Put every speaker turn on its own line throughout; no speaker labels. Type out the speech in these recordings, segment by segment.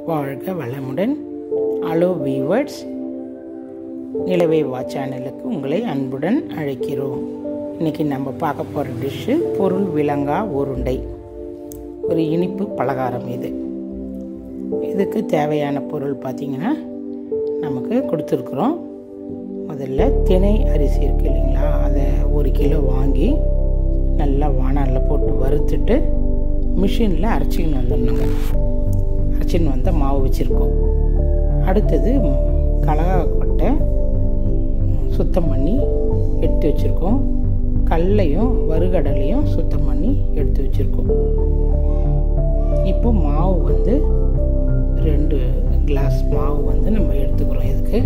வாழ்க வளமுடன் allow viewers நிலவே வா சேனலுக்கு உங்களை அன்புடன் அழைக்கிறோம் இன்றைக்கி நம்ம பார்க்க போகிற டிஷ்ஷு பொருள் விலங்கா உருண்டை ஒரு இனிப்பு பலகாரம் இது இதுக்கு தேவையான பொருள் பார்த்திங்கன்னா நமக்கு கொடுத்துருக்குறோம் முதல்ல திணை அரிசி இருக்கு இல்லைங்களா அதை ஒரு கிலோ வாங்கி நல்லா வானலில் போட்டு வறுத்துட்டு மிஷினில் அரைச்சிக்கின்னு வந்துடணுங்க அரைச்சின்னு வந்த மாவு வச்சுருக்கோம் அடுத்தது கலகா கொட்டை சுத்தம் பண்ணி எடுத்து வச்சுருக்கோம் கடலையும் வறுகடலையும் சுத்தம் பண்ணி எடுத்து வச்சுருக்கோம் இப்போ மாவு வந்து ரெண்டு கிளாஸ் மாவு வந்து நம்ம எடுத்துக்கிறோம் இதுக்கு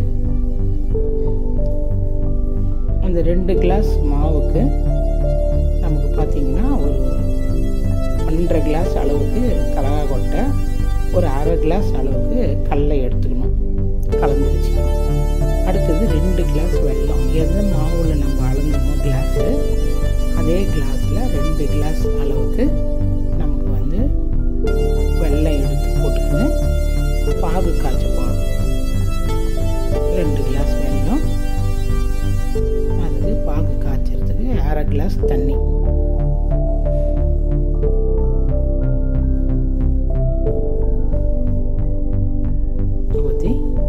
அந்த ரெண்டு கிளாஸ் மாவுக்கு நமக்கு பார்த்திங்கன்னா ஒரு ஒன்றரை கிளாஸ் அளவுக்கு கலகா கொட்டை ஒரு அரை கிளாஸ் அளவுக்கு கடலை எடுத்துக்கணும் கலந்து வச்சுக்கணும் அடுத்தது ரெண்டு கிளாஸ் வெல்லம் எந்த மாவில் நம்ம அளந்தோமோ கிளாஸு அதே கிளாஸில் ரெண்டு கிளாஸ் அளவுக்கு நமக்கு வந்து வெல்லம் எடுத்து போட்டுக்கின்னு பாகு காய்ச்ச போகணும் ரெண்டு கிளாஸ் வெல்லம் அதுக்கு பாகு காய்ச்சறதுக்கு அரை கிளாஸ் தண்ணி ஊற்றி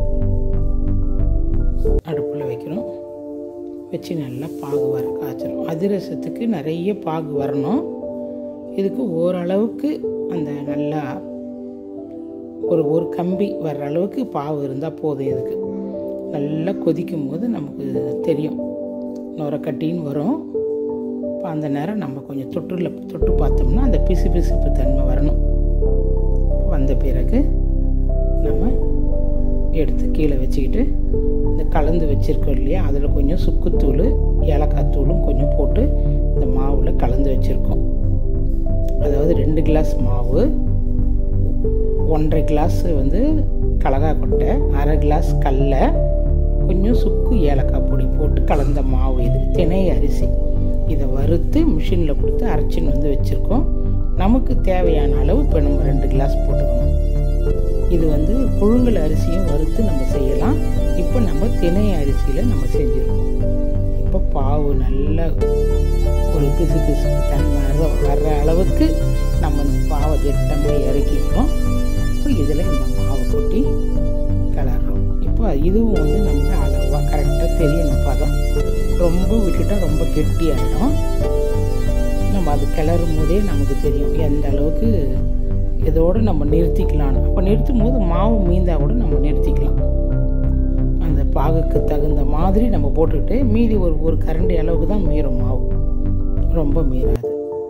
அடுப்பில் வைக்கிறோம் வச்சு நல்லா பாகு வர காய்ச்சணும் அதிரசத்துக்கு நிறைய பாகு வரணும் இதுக்கு ஓரளவுக்கு அந்த நல்லா ஒரு ஒரு கம்பி வர்ற அளவுக்கு பாவு இருந்தால் போதும் இதுக்கு நல்லா கொதிக்கும் போது நமக்கு தெரியும் நுரக்கட்டின்னு வரும் இப்போ அந்த நேரம் நம்ம கொஞ்சம் தொட்டுல தொட்டு பார்த்தோம்னா அந்த பிசு பிசுப்பு தன்மை வரணும் வந்த பிறகு நம்ம எடுத்து கீழே வச்சுக்கிட்டு இந்த கலந்து வச்சுருக்கோம் இல்லையா அதில் கொஞ்சம் சுக்குத்தூள் ஏலக்காய் தூளும் கொஞ்சம் போட்டு இந்த மாவில் கலந்து வச்சுருக்கோம் அதாவது ரெண்டு கிளாஸ் மாவு ஒன்றரை கிளாஸ் வந்து கலகா கொட்டை அரை கிளாஸ் கடல கொஞ்சம் சுக்கு ஏலக்காய் பொடி போட்டு கலந்த மாவு இது திணை அரிசி இதை வறுத்து மிஷினில் கொடுத்து அரைச்சின்னு வந்து வச்சுருக்கோம் நமக்கு தேவையான அளவு இப்போ நம்ம ரெண்டு கிளாஸ் போட்டுக்கணும் இது வந்து புழுங்கல் அரிசியும் வறுத்து நம்ம செய்யலாம் இப்போ நம்ம திணை அரிசியில் நம்ம செஞ்சுருக்கோம் இப்போ பாவு நல்ல ஒரு பிசு பிசு தன்மை வர வர்ற அளவுக்கு நம்ம பாவை திட்டமாக இறக்கிக்கிறோம் இப்போ இதில் இந்த மாவை கொட்டி கிளறோம் இப்போ இதுவும் வந்து நமக்கு அளவாக கரெக்டாக தெரியணும் பதம் ரொம்ப விட்டுட்டால் ரொம்ப கெட்டி ஆகிடும் நம்ம அது கிளறும் போதே நமக்கு தெரியும் எந்த அளவுக்கு இதோடு நம்ம நிறுத்திக்கலான்னு அப்போ நிறுத்தும் போது மாவு மீந்தால் கூட நம்ம நிறுத்திக்கலாம் அந்த பாகுக்கு தகுந்த மாதிரி நம்ம போட்டுக்கிட்டு மீதி ஒரு ஒரு கரண்டி அளவுக்கு தான் மீறும் மாவு ரொம்ப மீறாது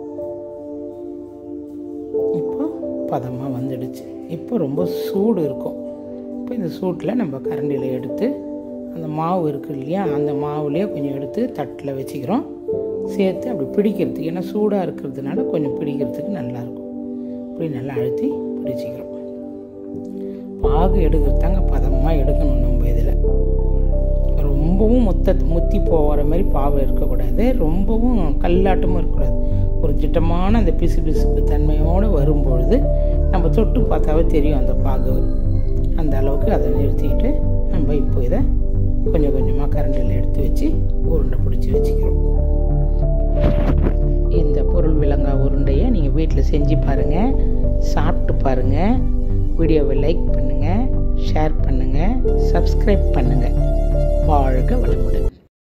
இப்போ பதமாக வந்துடுச்சு இப்போ ரொம்ப சூடு இருக்கும் இப்போ இந்த சூட்டில் நம்ம கரண்டியில் எடுத்து அந்த மாவு இருக்குது இல்லையா அந்த மாவுலேயே கொஞ்சம் எடுத்து தட்டில் வச்சுக்கிறோம் சேர்த்து அப்படி பிடிக்கிறதுக்கு ஏன்னா சூடாக இருக்கிறதுனால கொஞ்சம் பிடிக்கிறதுக்கு நல்லாயிருக்கும் இப்படி நல்லா அழுத்தி பிடிச்சிக்கிறோம் பாகு எடுக்கிறதாங்க பதமாக எடுக்கணும் நம்ம இதில் ரொம்பவும் மொத்த முத்தி போகிற மாதிரி பாவு இருக்கக்கூடாது ரொம்பவும் கல்லாட்டமும் இருக்கக்கூடாது ஒரு திட்டமான அந்த பிசு பிசுப்பு தன்மையோடு வரும்பொழுது நம்ம தொட்டு பார்த்தாவே தெரியும் அந்த பாகு அந்த அளவுக்கு அதை நிறுத்திட்டு நம்ம இப்போ இதை கொஞ்சம் கொஞ்சமாக கரண்டில் எடுத்து வச்சு உருண்டை பிடிச்சி வச்சுக்கிறோம் இந்த பொருள் விலங்கா உருண்டையை நீங்கள் வீட்டில் செஞ்சு பாருங்கள் சாப்பிட்டு பாருங்கள் வீடியோவை லைக் பண்ணுங்கள் ஷேர் பண்ணுங்கள் சப்ஸ்கிரைப் பண்ணுங்கள் வாழ்க வளமுடன்